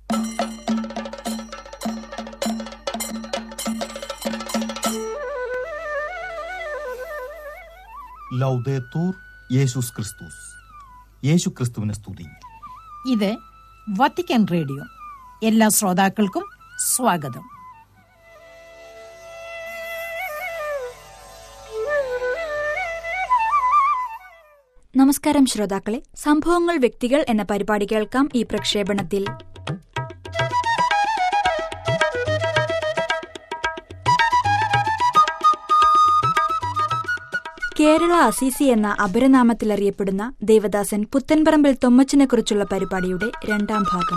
ലൗദേത്തൂർ യേശുസ് ക്രിസ്തുസ് യേശു ക്രിസ്തുവിനെ സ്തുതി ഇത് വത്തിക്കാൻ റേഡിയോ എല്ലാ ശ്രോതാക്കൾക്കും സ്വാഗതം നമസ്കാരം ശ്രോതാക്കളെ സംഭവങ്ങൾ വ്യക്തികൾ എന്ന പരിപാടി കേൾക്കാം ഈ പ്രക്ഷേപണത്തിൽ കേരള അസീസി എന്ന അപരനാമത്തിൽ അറിയപ്പെടുന്ന ദേവദാസൻ പുത്തൻപറമ്പിൽ തൊമ്മച്ചിനെക്കുറിച്ചുള്ള പരിപാടിയുടെ രണ്ടാം ഭാഗം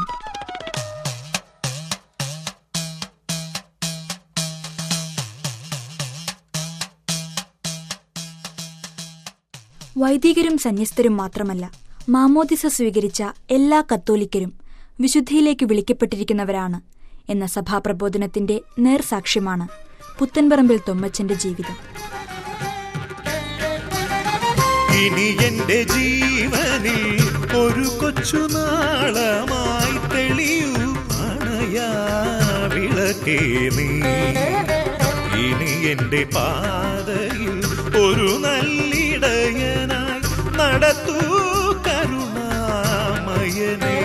വൈദികരും സന്യസ്തരും മാത്രമല്ല മാമോദിസ സ്വീകരിച്ച എല്ലാ കത്തോലിക്കരും വിശുദ്ധിയിലേക്ക് വിളിക്കപ്പെട്ടിരിക്കുന്നവരാണ് എന്ന സഭാപ്രബോധനത്തിന്റെ നേർസാക്ഷ്യമാണ് പുത്തൻപറമ്പിൽ തൊമ്മച്ചന്റെ ജീവിതം ഇനി എന്റെ ജീവനിൽ ഒരു കൊച്ചു നാളമായി തെളിയൂ അണയാ വിളക്കേ നീ ഇനി എന്റെ പാതയിൽ ഒരു നല്ലിടയനായി നടത്തൂ കരുണാമയനേ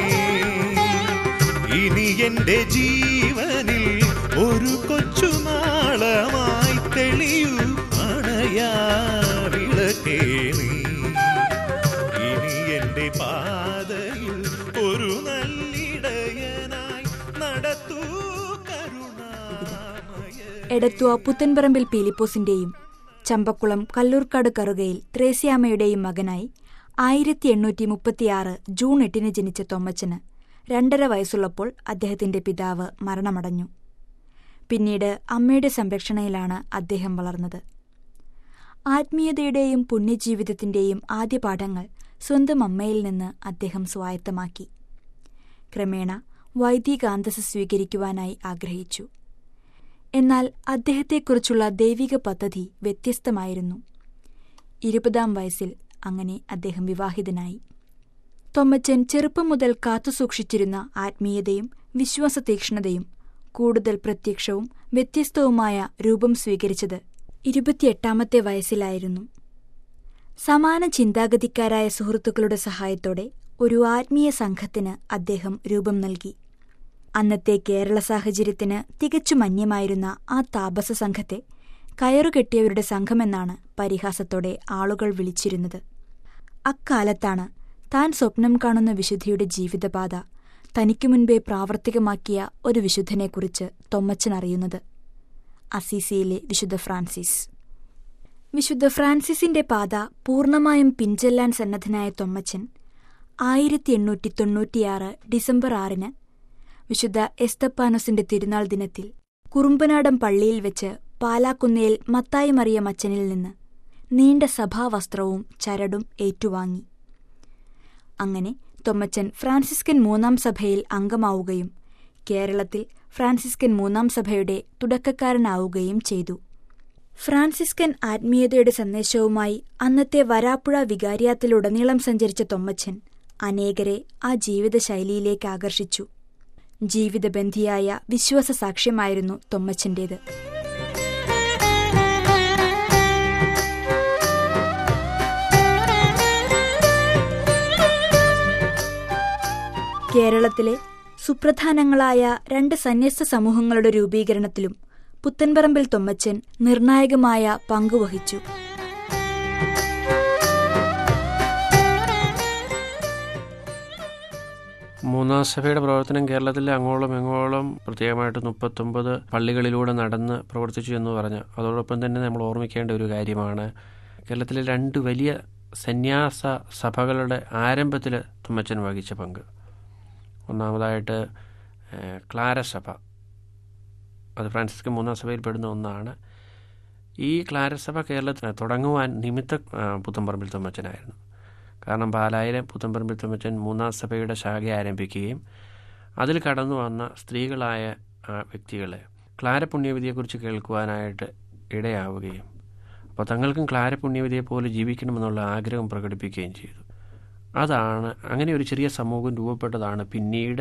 ഇനി എന്റെ ജീവനിൽ ഒരു കൊച്ചു നാളമായി തെളിയൂ അണയാ വിളക്കേ നീ ഇനി എന്റെ പാതയിൽ ഒരു നല്ലിടയനായി നടത്തൂ കരുണാമയ എടത്തുവ പുത്തൻപറമ്പിൽ പീലിപ്പോസിന്റെയും ചമ്പക്കുളം കല്ലൂർക്കാട് കറുകയിൽ ത്രേസ്യാമ്മയുടെയും മകനായി ആയിരത്തി എണ്ണൂറ്റി മുപ്പത്തിയാറ് ജൂൺ എട്ടിന് ജനിച്ച തൊമ്മച്ചന് രണ്ടര വയസ്സുള്ളപ്പോൾ അദ്ദേഹത്തിന്റെ പിതാവ് മരണമടഞ്ഞു പിന്നീട് അമ്മയുടെ സംരക്ഷണയിലാണ് അദ്ദേഹം വളർന്നത് ആത്മീയതയുടെയും പുണ്യജീവിതത്തിന്റെയും ആദ്യ പാഠങ്ങൾ സ്വന്തം അമ്മയിൽ നിന്ന് അദ്ദേഹം സ്വായത്തമാക്കി ക്രമേണ വൈദികാന്തസ് സ്വീകരിക്കുവാനായി ആഗ്രഹിച്ചു എന്നാൽ അദ്ദേഹത്തെക്കുറിച്ചുള്ള ദൈവിക പദ്ധതി വ്യത്യസ്തമായിരുന്നു ഇരുപതാം വയസ്സിൽ അങ്ങനെ അദ്ദേഹം വിവാഹിതനായി തൊമ്മച്ചൻ ചെറുപ്പം മുതൽ കാത്തുസൂക്ഷിച്ചിരുന്ന ആത്മീയതയും വിശ്വാസതീക്ഷ്ണതയും കൂടുതൽ പ്രത്യക്ഷവും വ്യത്യസ്തവുമായ രൂപം സ്വീകരിച്ചത് ഇരുപത്തിയെട്ടാമത്തെ വയസ്സിലായിരുന്നു സമാന ചിന്താഗതിക്കാരായ സുഹൃത്തുക്കളുടെ സഹായത്തോടെ ഒരു ആത്മീയ സംഘത്തിന് അദ്ദേഹം രൂപം നൽകി അന്നത്തെ കേരള സാഹചര്യത്തിന് തികച്ചും അന്യമായിരുന്ന ആ താപസ സംഘത്തെ കയറുകെട്ടിയവരുടെ സംഘമെന്നാണ് പരിഹാസത്തോടെ ആളുകൾ വിളിച്ചിരുന്നത് അക്കാലത്താണ് താൻ സ്വപ്നം കാണുന്ന വിശുദ്ധിയുടെ ജീവിതപാത തനിക്കു മുൻപേ പ്രാവർത്തികമാക്കിയ ഒരു വിശുദ്ധനെക്കുറിച്ച് തൊമ്മച്ചൻ അറിയുന്നത് അസീസിയിലെ വിശുദ്ധ ഫ്രാൻസിസ് വിശുദ്ധ ഫ്രാൻസിസിന്റെ പാത പൂർണ്ണമായും പിൻചെല്ലാൻ സന്നദ്ധനായ തൊമ്മച്ചൻ ആയിരത്തി എണ്ണൂറ്റി തൊണ്ണൂറ്റിയാറ് ഡിസംബർ ആറിന് വിശുദ്ധ എസ്തപ്പാനോസിന്റെ തിരുനാൾ ദിനത്തിൽ കുറുമ്പനാടം പള്ളിയിൽ വെച്ച് പാലാക്കുന്നേൽ മത്തായി മറിയ മച്ചനിൽ നിന്ന് നീണ്ട സഭാവസ്ത്രവും ചരടും ഏറ്റുവാങ്ങി അങ്ങനെ തൊമ്മച്ചൻ ഫ്രാൻസിസ്കൻ മൂന്നാം സഭയിൽ അംഗമാവുകയും കേരളത്തിൽ ഫ്രാൻസിസ്കൻ മൂന്നാം സഭയുടെ തുടക്കക്കാരനാവുകയും ചെയ്തു ഫ്രാൻസിസ്കൻ ആത്മീയതയുടെ സന്ദേശവുമായി അന്നത്തെ വരാപ്പുഴ വികാരിയാത്തിലുടനീളം സഞ്ചരിച്ച തൊമ്മച്ചൻ അനേകരെ ആ ജീവിതശൈലിയിലേക്ക് ആകർഷിച്ചു ജീവിതബന്ധിയായ വിശ്വാസ സാക്ഷ്യമായിരുന്നു തൊമ്മച്ചന്റേത് കേരളത്തിലെ സുപ്രധാനങ്ങളായ രണ്ട് സന്യസ്ത സമൂഹങ്ങളുടെ രൂപീകരണത്തിലും പുത്തൻപറമ്പിൽ തൊമ്മച്ചൻ നിർണായകമായ പങ്കുവഹിച്ചു മൂന്നാം സഭയുടെ പ്രവർത്തനം കേരളത്തിലെ അങ്ങോളം ഇങ്ങോളം പ്രത്യേകമായിട്ട് മുപ്പത്തൊമ്പത് പള്ളികളിലൂടെ നടന്ന് പ്രവർത്തിച്ചു എന്ന് പറഞ്ഞു അതോടൊപ്പം തന്നെ നമ്മൾ ഓർമ്മിക്കേണ്ട ഒരു കാര്യമാണ് കേരളത്തിലെ രണ്ട് വലിയ സന്യാസ സഭകളുടെ ആരംഭത്തിൽ തുമ്മച്ചൻ വഹിച്ച പങ്ക് ഒന്നാമതായിട്ട് ഏഹ്, ക്ലാര സഭ അത് ഫ്രാൻസിസ്കൻ മൂന്നാം സഭയിൽ പെടുന്ന ഒന്നാണ് ഈ ക്ലാരസഭ കേരളത്തിൽ തുടങ്ങുവാൻ നിമിത്ത ആ, പുത്തമ്പറമ്പിൽ തൊമ്മച്ചനായിരുന്നു കാരണം പാലായിലെ പുത്തമ്പറമ്പിൽ തൊമ്മച്ചൻ മൂന്നാം സഭയുടെ ശാഖ ആരംഭിക്കുകയും അതിൽ കടന്നു വന്ന സ്ത്രീകളായ ആ, വ്യക്തികളെ ക്ലാര പുണ്യവിധിയെക്കുറിച്ച് കേൾക്കുവാനായിട്ട് ഇടയാവുകയും അപ്പോൾ തങ്ങൾക്കും ക്ലാര പുണ്യവിധിയെ പോലെ ജീവിക്കണമെന്നുള്ള ആഗ്രഹം പ്രകടിപ്പിക്കുകയും ചെയ്തു അതാണ് അങ്ങനെ ഒരു ചെറിയ സമൂഹം രൂപപ്പെട്ടതാണ് പിന്നീട്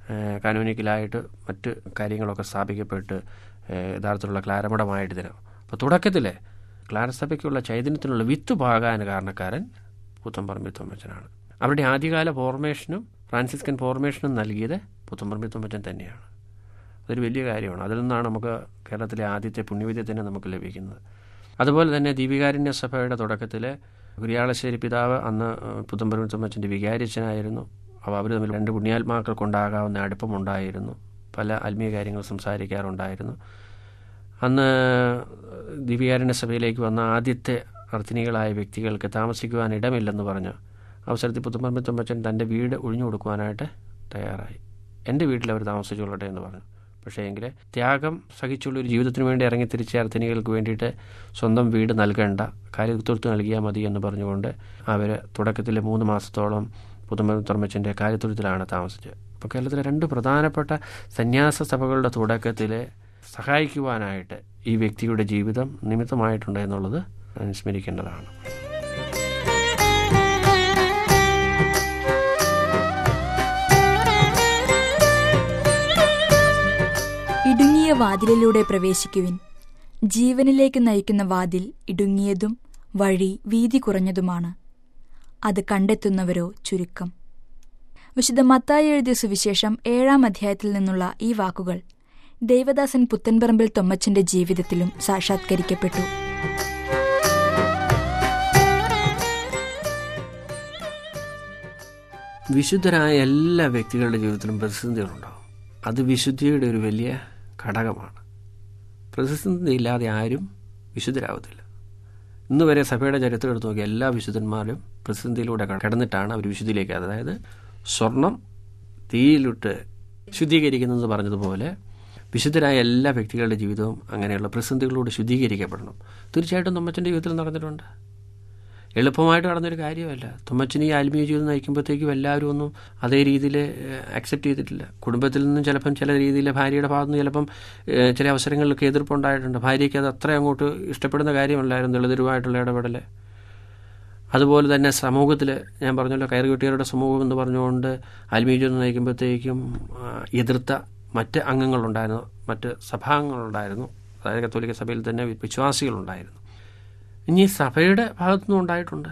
ഏഹ് കാനോനിക്കലായിട്ട് മറ്റ് കാര്യങ്ങളൊക്കെ സ്ഥാപിക്കപ്പെട്ട് ഏഹ് യഥാർത്ഥത്തിലുള്ള ക്ലാരമഠമായിട്ട് ദിനം അപ്പോൾ തുടക്കത്തിൽ ക്ലാരസഭയ്ക്കുള്ള ചൈതന്യത്തിനുള്ള വിത്ത് പാകാൻ കാരണക്കാരൻ പുത്തമ്പറമ്പിൽ തൊമ്മച്ചനാണ് അവരുടെ ആദ്യകാല ഫോർമേഷനും ഫ്രാൻസിസ്കൻ ഫോർമേഷനും നൽകിയത് പുത്തമ്പറമ്പിൽ തൊമ്മച്ചൻ തന്നെയാണ് അതൊരു വലിയ കാര്യമാണ് അതിൽ നിന്നാണ് നമുക്ക് കേരളത്തിലെ ആദ്യത്തെ പുണ്യവിദ്യ തന്നെ നമുക്ക് ലഭിക്കുന്നത് അതുപോലെ തന്നെ ദീപികാരുണ്യ സഭയുടെ തുടക്കത്തിൽ കുരിയാളശ്ശേരി പിതാവ് അന്ന് പുത്തമ്പറമ്പിൽ തൊമ്മച്ചൻ്റെ വികാരിച്ചനായിരുന്നു അപ്പോൾ അവർ തമ്മിൽ രണ്ട് പുണ്യാത്മാക്കൾക്കുണ്ടാകാവുന്ന അടുപ്പമുണ്ടായിരുന്നു പല ആത്മീയ കാര്യങ്ങൾ സംസാരിക്കാറുണ്ടായിരുന്നു അന്ന് ദിവ്യാരണ്യ സഭയിലേക്ക് വന്ന ആദ്യത്തെ അർത്ഥിനികളായ വ്യക്തികൾക്ക് താമസിക്കുവാൻ ഇടമില്ലെന്ന് പറഞ്ഞു അവസരത്തിൽ പുത്തുമ്പറമ്പ് തുമ്പച്ചൻ തൻ്റെ വീട് ഒഴിഞ്ഞു കൊടുക്കുവാനായിട്ട് തയ്യാറായി എൻ്റെ വീട്ടിൽ അവർ താമസിച്ചുകൊള്ളട്ടെ എന്ന് പറഞ്ഞു പക്ഷേ എങ്കിൽ ത്യാഗം സഹിച്ചുള്ള ഒരു ജീവിതത്തിന് വേണ്ടി ഇറങ്ങി തിരിച്ച അർത്ഥിനികൾക്ക് വേണ്ടിയിട്ട് സ്വന്തം വീട് നൽകേണ്ട കാര്യത്തുർത്ത് നൽകിയാൽ മതി എന്ന് പറഞ്ഞുകൊണ്ട് അവർ തുടക്കത്തിൽ മൂന്ന് മാസത്തോളം പുതുമ തുറമച്ചൻ്റെ കാര്യത്തുരുത്തിലാണ് താമസിച്ചത് അപ്പോൾ കേരളത്തിലെ രണ്ട് പ്രധാനപ്പെട്ട സന്യാസ സഭകളുടെ തുടക്കത്തിൽ സഹായിക്കുവാനായിട്ട് ഈ വ്യക്തിയുടെ ജീവിതം നിമിത്തമായിട്ടുണ്ട് എന്നുള്ളത് അനുസ്മരിക്കേണ്ടതാണ് ഇടുങ്ങിയ വാതിലിലൂടെ പ്രവേശിക്കുവിൻ ജീവനിലേക്ക് നയിക്കുന്ന വാതിൽ ഇടുങ്ങിയതും വഴി വീതി കുറഞ്ഞതുമാണ് അത് കണ്ടെത്തുന്നവരോ ചുരുക്കം വിശുദ്ധ മത്തായി എഴുതിയ സുവിശേഷം ഏഴാം അധ്യായത്തിൽ നിന്നുള്ള ഈ വാക്കുകൾ ദേവദാസൻ പുത്തൻപറമ്പിൽ തൊമ്മച്ചന്റെ ജീവിതത്തിലും സാക്ഷാത്കരിക്കപ്പെട്ടു വിശുദ്ധരായ എല്ലാ വ്യക്തികളുടെ ജീവിതത്തിലും പ്രതിസന്ധികളുണ്ടാവും അത് വിശുദ്ധിയുടെ ഒരു വലിയ ഘടകമാണ് പ്രതിസന്ധി ഇല്ലാതെ ആരും വിശുദ്ധരാവത്തില്ല ഇന്ന് വരെ സഭയുടെ ചരിത്രം എടുത്ത് നോക്കിയ എല്ലാ വിശുദ്ധന്മാരും പ്രതിസന്ധിയിലൂടെ കടന്നിട്ടാണ് അവർ വിശുദ്ധിയിലേക്ക് അതായത് സ്വർണം തീയിലിട്ട് ശുദ്ധീകരിക്കുന്നത് പറഞ്ഞതുപോലെ വിശുദ്ധരായ എല്ലാ വ്യക്തികളുടെ ജീവിതവും അങ്ങനെയുള്ള പ്രതിസന്ധികളോട് ശുദ്ധീകരിക്കപ്പെടണം തീർച്ചയായിട്ടും തൊമ്മച്ചൻ്റെ ജീവിതത്തിൽ നടന്നിട്ടുണ്ട് എളുപ്പമായിട്ട് നടന്നൊരു കാര്യമല്ല തൊമ്മച്ചന് ഈ ആത്മീയ ജീവിതം നയിക്കുമ്പോഴത്തേക്കും എല്ലാവരും ഒന്നും അതേ രീതിയിൽ അക്സെപ്റ്റ് ചെയ്തിട്ടില്ല കുടുംബത്തിൽ നിന്നും ചിലപ്പം ചില രീതിയിൽ ഭാര്യയുടെ ഭാഗത്ത് നിന്ന് ചിലപ്പം ഏഹ്, ചില അവസരങ്ങളിലൊക്കെ എതിർപ്പുണ്ടായിട്ടുണ്ട് ഭാര്യയ്ക്ക് അത് അത്ര അങ്ങോട്ട് ഇഷ്ടപ്പെടുന്ന കാര്യമല്ലായിരുന്നു ദളിതരുമായിട്ടുള്ള ഇടപെടൽ അതുപോലെ തന്നെ സമൂഹത്തിൽ ഞാൻ പറഞ്ഞല്ലോ കയറുകുട്ടികളുടെ സമൂഹം എന്ന് പറഞ്ഞുകൊണ്ട് ആത്മീയ ജീവിതം നയിക്കുമ്പോഴത്തേക്കും ആ, എതിർത്ത മറ്റ് അംഗങ്ങളുണ്ടായിരുന്നു മറ്റ് സഭാംഗങ്ങളുണ്ടായിരുന്നു അതായത് കത്തോലിക്ക സഭയിൽ തന്നെ വിശ്വാസികളുണ്ടായിരുന്നു ഇനി സഭയുടെ ഭാഗത്തുനിന്നും ഉണ്ടായിട്ടുണ്ട്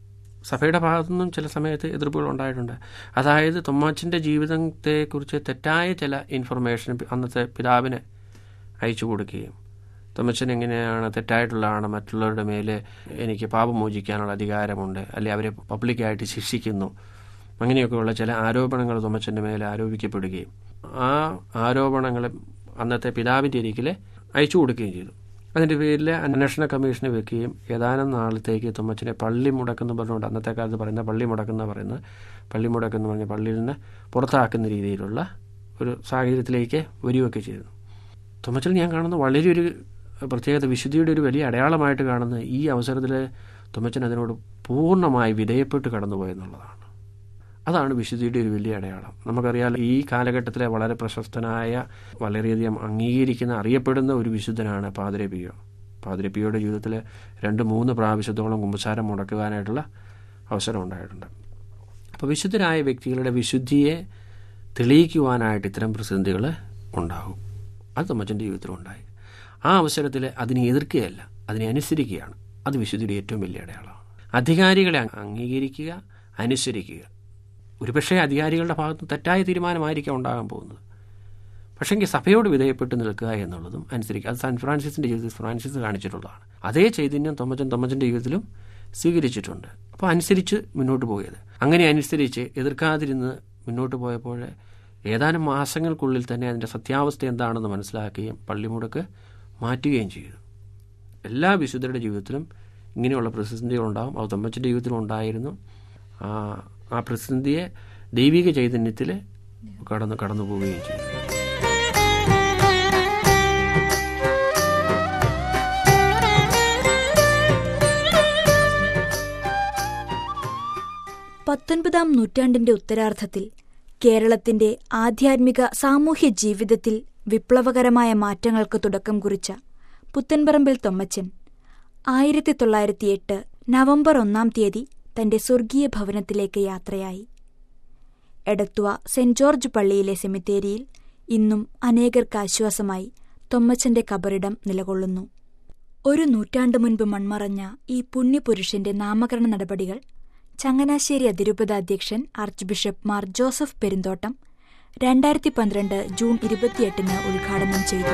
സഭയുടെ ഭാഗത്തുനിന്നും ചില സമയത്ത് എതിർപ്പുകൾ ഉണ്ടായിട്ടുണ്ട് അതായത് തൊമ്മാച്ചൻ്റെ ജീവിതത്തെക്കുറിച്ച് തെറ്റായ ചില ഇൻഫർമേഷൻ അന്നത്തെ പിതാവിന് അയച്ചു കൊടുക്കുകയും തൊമ്മച്ചൻ എങ്ങനെയാണ് തെറ്റായിട്ടുള്ളതാണ് മറ്റുള്ളവരുടെ മേൽ എനിക്ക് പാപം മോചിക്കാനുള്ള അധികാരമുണ്ട് അല്ലെങ്കിൽ അവരെ പബ്ലിക്കായിട്ട് ശിക്ഷിക്കുന്നു അങ്ങനെയൊക്കെയുള്ള ചില ആരോപണങ്ങൾ തൊമ്മച്ചൻ്റെ മേലെ ആരോപിക്കപ്പെടുകയും ആ ആരോപണങ്ങൾ അന്നത്തെ പിതാവിൻ്റെ അരികിൽ അയച്ചു കൊടുക്കുകയും ചെയ്തു അതിൻ്റെ പേരിൽ അന്വേഷണ കമ്മീഷനെ വെക്കുകയും ഏതാനും നാളത്തേക്ക് തൊമ്മച്ചനെ പള്ളി മുടക്കെന്ന് പറഞ്ഞുകൊണ്ട് അന്നത്തെ കാലത്ത് പറയുന്ന പള്ളി മുടക്കെന്ന് പറയുന്നത് പള്ളി മുടക്കെന്ന് പറഞ്ഞ പള്ളിയിൽ നിന്ന് പുറത്താക്കുന്ന രീതിയിലുള്ള ഒരു സാഹചര്യത്തിലേക്ക് വരികയൊക്കെ ചെയ്തു തൊമ്മച്ചൽ ഞാൻ കാണുന്ന വളരെ ഒരു പ്രത്യേകത വിശുദ്ധിയുടെ ഒരു വലിയ അടയാളമായിട്ട് കാണുന്ന ഈ അവസരത്തിൽ തൊമ്മച്ചൻ അതിനോട് പൂർണ്ണമായി വിധേയപ്പെട്ട് കടന്നുപോയെന്നുള്ളതാണ് അതാണ് വിശുദ്ധിയുടെ ഒരു വലിയ അടയാളം നമുക്കറിയാം ഈ കാലഘട്ടത്തിലെ വളരെ പ്രശസ്തനായ വളരെയധികം അംഗീകരിക്കുന്ന അറിയപ്പെടുന്ന ഒരു വിശുദ്ധനാണ് പാതിരെ പിയോ പാതിരെ പിയോയുടെ ജീവിതത്തിൽ രണ്ട് മൂന്ന് പ്രാവശ്യത്തോളം കുമ്പസാരം മുടക്കുവാനായിട്ടുള്ള അവസരം ഉണ്ടായിട്ടുണ്ട് അപ്പോൾ വിശുദ്ധരായ വ്യക്തികളുടെ വിശുദ്ധിയെ തെളിയിക്കുവാനായിട്ട് ഇത്തരം പ്രതിസന്ധികൾ ഉണ്ടാകും അത് തൊമ്മച്ചൻ്റെ ജീവിതത്തിലുണ്ടായി ആ അവസരത്തിൽ അതിനെ എതിർക്കുകയല്ല അതിനെ അനുസരിക്കുകയാണ് അത് വിശുദ്ധിയുടെ ഏറ്റവും വലിയ അടയാളമാണ് അധികാരികളെ അംഗീകരിക്കുക അനുസരിക്കുക ഒരുപക്ഷെ അധികാരികളുടെ ഭാഗത്ത് തെറ്റായ തീരുമാനമായിരിക്കാം ഉണ്ടാകാൻ പോകുന്നത് പക്ഷേങ്കിൽ സഭയോട് വിധേയപ്പെട്ട് നിൽക്കുക എന്നുള്ളതും അനുസരിക്കുക അത് സാൻ ഫ്രാൻസിസിൻ്റെ ജീവിതത്തിൽ ഫ്രാൻസിസ് കാണിച്ചിട്ടുള്ളതാണ് അതേ ചൈതന്യം തൊമ്മച്ചൻ തൊമ്മച്ചൻ്റെ ജീവിതത്തിലും സ്വീകരിച്ചിട്ടുണ്ട് അപ്പോൾ അനുസരിച്ച് മുന്നോട്ട് പോയത് അങ്ങനെ അനുസരിച്ച് എതിർക്കാതിരുന്ന് മുന്നോട്ട് പോയപ്പോൾ ഏതാനും മാസങ്ങൾക്കുള്ളിൽ തന്നെ അതിൻ്റെ സത്യാവസ്ഥ എന്താണെന്ന് മനസ്സിലാക്കുകയും പള്ളിമുടക്ക് മാറ്റുകയും ചെയ്തു എല്ലാ വിശുദ്ധരുടെ ജീവിതത്തിലും ഇങ്ങനെയുള്ള പ്രതിസന്ധികളുണ്ടാകും അത് തൊമ്മച്ചൻ്റെ ജീവിതത്തിലും ഉണ്ടായിരുന്നു ആ ആ പ്രതിസന്ധിയെ ദൈവിക ചൈതന്യത്തിൽ കടന്നു കടന്നു പോവുകയും ചെയ്തു പത്തൊൻപതാം നൂറ്റാണ്ടിന്റെ ഉത്തരാർദ്ധത്തിൽ കേരളത്തിന്റെ ആധ്യാത്മിക സാമൂഹ്യ ജീവിതത്തിൽ വിപ്ലവകരമായ മാറ്റങ്ങൾക്ക് തുടക്കം കുറിച്ച പുത്തൻപറമ്പിൽ തൊമ്മച്ചൻ ആയിരത്തി തൊള്ളായിരത്തി എട്ട് നവംബർ ഒന്നാം തീയതി തന്റെ സ്വർഗീയ ഭവനത്തിലേക്ക് യാത്രയായി എടത്തുവ സെന്റ് ജോർജ് പള്ളിയിലെ സെമിത്തേരിയിൽ ഇന്നും അനേകർക്ക് ആശ്വാസമായി തൊമ്മച്ചന്റെ കബറിടം നിലകൊള്ളുന്നു ഒരു നൂറ്റാണ്ടു മുൻപ് മൺമറഞ്ഞ ഈ പുണ്യപുരുഷന്റെ നാമകരണ നടപടികൾ ചങ്ങനാശ്ശേരി അതിരൂപത അധ്യക്ഷൻ archbishop Mar Joseph Perumthottam രണ്ടായിരത്തി പന്ത്രണ്ട് ജൂൺ ഇരുപത്തിയെട്ടിന് ഉദ്ഘാടനം ചെയ്തു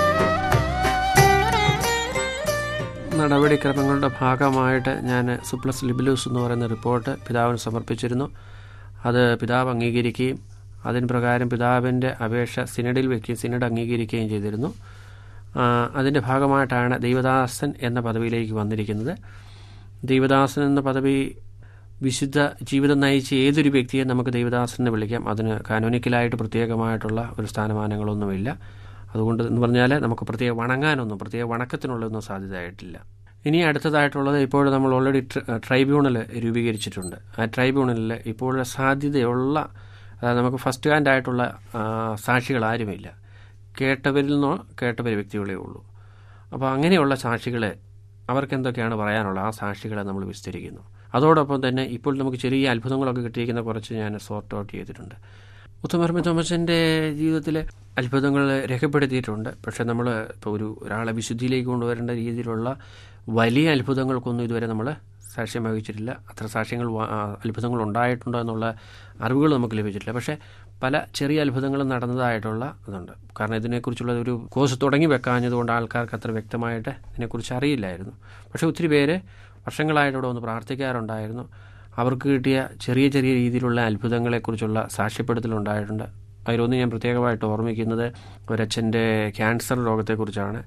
നടപടിക്രമങ്ങളുടെ ഭാഗമായിട്ട് ഞാൻ സുപ്ലസ് ലിബിലൂസ് എന്ന് പറയുന്ന റിപ്പോർട്ട് പിതാവിന് സമർപ്പിച്ചിരുന്നു അത് പിതാവ് അംഗീകരിക്കുകയും അതിന് പ്രകാരം പിതാവിൻ്റെ അപേക്ഷ സിനഡിൽ വയ്ക്കുകയും സിനഡ് അംഗീകരിക്കുകയും ചെയ്തിരുന്നു ആ, അതിൻ്റെ ഭാഗമായിട്ടാണ് ദൈവദാസൻ എന്ന പദവിയിലേക്ക് വന്നിരിക്കുന്നത് ദൈവദാസൻ എന്ന പദവി വിശുദ്ധ ജീവിതം നയിച്ച ഏതൊരു വ്യക്തിയെ നമുക്ക് ദൈവദാസൻ എന്ന് വിളിക്കാം അതിന് കാനോനിക്കലായിട്ട് പ്രത്യേകമായിട്ടുള്ള ഒരു സ്ഥാനമാനങ്ങളൊന്നുമില്ല അതുകൊണ്ട് എന്ന് പറഞ്ഞാൽ നമുക്ക് പ്രത്യേക വണങ്ങാനൊന്നും പ്രത്യേക വണക്കത്തിനുള്ളതൊന്നും സാധ്യതയായിട്ടില്ല ഇനി അടുത്തതായിട്ടുള്ളത് ഇപ്പോൾ നമ്മൾ ഓൾറെഡി ട്രൈബ്യൂണൽ രൂപീകരിച്ചിട്ടുണ്ട് ആ ട്രൈബ്യൂണലിൽ ഇപ്പോൾ സാധ്യതയുള്ള അതായത് നമുക്ക് ഫസ്റ്റ് ഹാൻഡ് ആയിട്ടുള്ള ആ, സാക്ഷികൾ ആരുമില്ല കേട്ടവരിൽ നിന്നോ കേട്ടവർ വ്യക്തികളേ ഉള്ളൂ അപ്പോൾ അങ്ങനെയുള്ള സാക്ഷികളെ അവർക്ക് എന്തൊക്കെയാണ് പറയാനുള്ളത് ആ സാക്ഷികളെ നമ്മൾ വിസ്തരിക്കുന്നു അതോടൊപ്പം തന്നെ ഇപ്പോൾ നമുക്ക് ചെറിയ അത്ഭുതങ്ങളൊക്കെ കിട്ടിയിരിക്കുന്ന കുറച്ച് ഞാൻ സോർട്ട് ഔട്ട് ചെയ്തിട്ടുണ്ട് മുത്തുമർമ്മ തോമസിൻ്റെ ജീവിതത്തിലെ അത്ഭുതങ്ങൾ രേഖപ്പെടുത്തിയിട്ടുണ്ട് പക്ഷേ നമ്മൾ ഇപ്പോൾ ഒരു ഒരാളെ വിശുദ്ധിയിലേക്ക് കൊണ്ടുവരേണ്ട രീതിയിലുള്ള വലിയ അത്ഭുതങ്ങൾക്കൊന്നും ഇതുവരെ നമ്മൾ സാക്ഷ്യം വഹിച്ചിട്ടില്ല അത്ര സാക്ഷ്യങ്ങൾ വ- ആ, അത്ഭുതങ്ങൾ ഉണ്ടായിട്ടുണ്ടോ എന്നുള്ള അറിവുകൾ നമുക്ക് ലഭിച്ചിട്ടില്ല പക്ഷേ പല ചെറിയ അത്ഭുതങ്ങളും നടന്നതായിട്ടുള്ള ഇതുണ്ട് കാരണം ഇതിനെക്കുറിച്ചുള്ള ഒരു കോഴ്സ് തുടങ്ങി വെക്കാഞ്ഞതുകൊണ്ട് ആൾക്കാർക്ക് അത്ര വ്യക്തമായിട്ട് ഇതിനെക്കുറിച്ച് അറിയില്ലായിരുന്നു പക്ഷേ ഒത്തിരി പേര് വർഷങ്ങളായിട്ട് ഇവിടെ ഒന്ന് പ്രാർത്ഥിക്കാറുണ്ടായിരുന്നു അവർക്ക് കിട്ടിയ ചെറിയ ചെറിയ രീതിയിലുള്ള അത്ഭുതങ്ങളെക്കുറിച്ചുള്ള സാക്ഷ്യപ്പെടുത്തലുണ്ടായിട്ടുണ്ട് അതിലൊന്ന് ഞാൻ പ്രത്യേകമായിട്ട് ഓർമ്മിക്കുന്നത് ഒരച്ഛൻ്റെ ക്യാൻസർ രോഗത്തെക്കുറിച്ചാണ്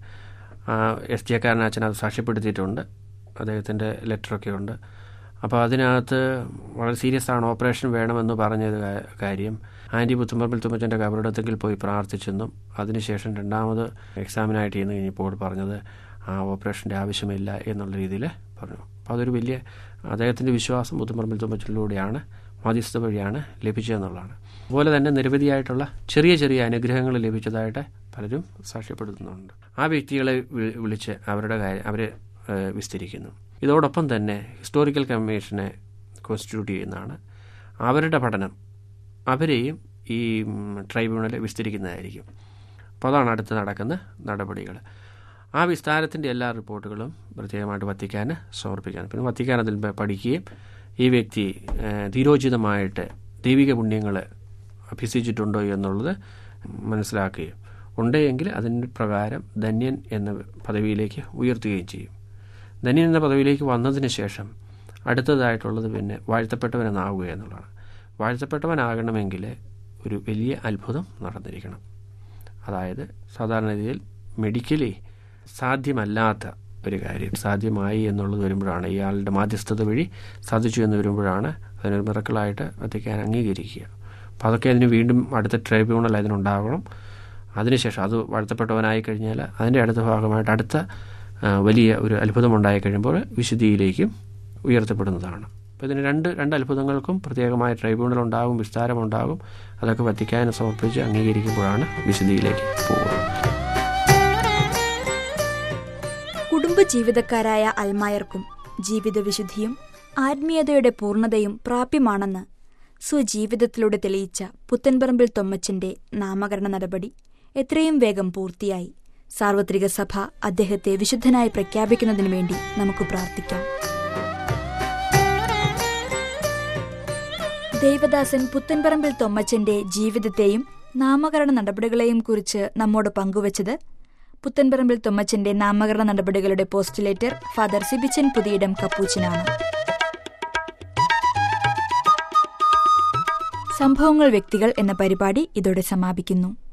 എസ് ജി കാരൻ അച്ഛൻ അത് സാക്ഷ്യപ്പെടുത്തിയിട്ടുണ്ട് അദ്ദേഹത്തിൻ്റെ ലെറ്ററൊക്കെ ഉണ്ട് അപ്പോൾ അതിനകത്ത് വളരെ സീരിയസ് ആണ് ഓപ്പറേഷൻ വേണമെന്ന് പറഞ്ഞത് കാ- കാര്യം ആൻറ്റി പുത്തുമ്പറമ്പിൽ തുമ്മച്ചൻ്റെ കബറിടത്തിൽ പോയി പ്രാർത്ഥിച്ചെന്നും അതിനുശേഷം രണ്ടാമത് എക്സാമിനായിട്ട് ചെന്ന് കഴിഞ്ഞപ്പോൾ പറഞ്ഞത് ആ ഓപ്പറേഷൻ്റെ ആവശ്യമില്ല എന്നുള്ള രീതിയിൽ പറഞ്ഞു അപ്പോൾ അതൊരു വലിയ അദ്ദേഹത്തിൻ്റെ വിശ്വാസം പുത്തുമ്പറമ്പിൽ തുമ്മച്ചിലൂടെയാണ് മധ്യസ്ഥ വഴിയാണ് ലഭിച്ചതെന്നുള്ളതാണ് അതുപോലെ തന്നെ നിരവധിയായിട്ടുള്ള ചെറിയ ചെറിയ അനുഗ്രഹങ്ങൾ ലഭിച്ചതായിട്ട് പലരും സാക്ഷ്യപ്പെടുത്തുന്നുണ്ട് ആ വ്യക്തികളെ വി- വിളിച്ച് അവരുടെ കാര്യം അവരെ ഏഹ്, വിസ്തരിക്കുന്നു ഇതോടൊപ്പം തന്നെ ഹിസ്റ്റോറിക്കൽ കമ്മീഷനെ കോൺസ്റ്റിറ്റ്യൂട്ട് ചെയ്യുന്നതാണ് അവരുടെ പഠനം അവരെയും ഈ ട്രൈബ്യൂണൽ വിസ്തരിക്കുന്നതായിരിക്കും അപ്പോൾ അതാണ് അടുത്ത് നടക്കുന്ന നടപടികൾ ആ വിസ്താരത്തിൻ്റെ എല്ലാ റിപ്പോർട്ടുകളും പ്രത്യേകമായിട്ട് വത്തിക്കാൻ സമർപ്പിക്കാൻ പിന്നെ വത്തിക്കാൻ അതിൽ പ- പഠിക്കുകയും ഈ വ്യക്തി ഏഹ്, ധീരോചിതമായിട്ട് ദൈവിക പുണ്യങ്ങൾ അഭ്യസിച്ചിട്ടുണ്ടോ എന്നുള്ളത് മനസ്സിലാക്കുകയും ഉണ്ടെങ്കിൽ അതിന് പ്രകാരം ധന്യൻ എന്ന പദവിയിലേക്ക് ഉയർത്തുകയും ചെയ്യും ധന്യൻ എന്ന പദവിയിലേക്ക് വന്നതിന് ശേഷം അടുത്തതായിട്ടുള്ളത് പിന്നെ വാഴ്ത്തപ്പെട്ടവനെന്നാവുക എന്നുള്ളതാണ് വാഴ്ത്തപ്പെട്ടവനാകണമെങ്കിൽ ഒരു വലിയ അത്ഭുതം നടന്നിരിക്കണം അതായത് സാധാരണ രീതിയിൽ മെഡിക്കലി സാധ്യമല്ലാത്ത ഒരു കാര്യം സാധ്യമായി എന്നുള്ളത് വരുമ്പോഴാണ് ഇയാളുടെ മാധ്യസ്ഥത വഴി സാധിച്ചു എന്ന് വരുമ്പോഴാണ് അതിനൊരു മിറക്കിളായിട്ട് വത്തിക്കാൻ അംഗീകരിക്കുക അപ്പോൾ അതൊക്കെ അതിന് വീണ്ടും അടുത്ത ട്രൈബ്യൂണൽ അതിനുണ്ടാകണം അതിനുശേഷം അത് വാഴ്ത്തപ്പെട്ടവനായി കഴിഞ്ഞാൽ അതിൻ്റെ അടുത്ത ഭാഗമായിട്ട് അടുത്ത ആ, വലിയ ഒരു അത്ഭുതം ഉണ്ടായി കഴിയുമ്പോൾ വിശുദ്ധിയിലേക്കും ഉയർത്തപ്പെടുന്നതാണ് അപ്പോൾ ഇതിന് രണ്ട് രണ്ട് അത്ഭുതങ്ങൾക്കും പ്രത്യേകമായ ട്രൈബ്യൂണൽ ഉണ്ടാകും വിസ്താരമുണ്ടാകും അതൊക്കെ വത്തിക്കാൻ സമർപ്പിച്ച് അംഗീകരിക്കുമ്പോഴാണ് വിശുദ്ധിയിലേക്ക് പോകുന്നത് കുടുംബജീവിതക്കാരായ അൽമായർക്കും ജീവിതവിശുദ്ധിയും ആത്മീയതയുടെ പൂർണ്ണതയും പ്രാപ്യമാണെന്ന് സ്വജീവിതത്തിലൂടെ തെളിയിച്ച പുത്തൻപറമ്പിൽ തൊമ്മച്ചന്റെ നാമകരണ നടപടി എത്രയും വേഗം പൂർത്തിയായി സാർവത്രിക സഭ അദ്ദേഹത്തെ വിശുദ്ധനായി പ്രഖ്യാപിക്കുന്നതിനു വേണ്ടി നമുക്ക് പ്രാർത്ഥിക്കാം ദേവദാസൻ പുത്തൻപറമ്പിൽ തൊമ്മച്ചന്റെ ജീവിതത്തെയും നാമകരണ നടപടികളെയും കുറിച്ച് നമ്മോട് പങ്കുവച്ചത് പുത്തൻപറമ്പിൽ തൊമ്മച്ചന്റെ നാമകരണ നടപടികളുടെ പോസ്റ്റുലേറ്റർ ഫാദർ സിബിച്ചൻ പുതിയിടം കപ്പൂച്ചനാണ് സംഭവങ്ങൾ വ്യക്തികൾ എന്ന പരിപാടി ഇതോടെ സമാപിക്കുന്നു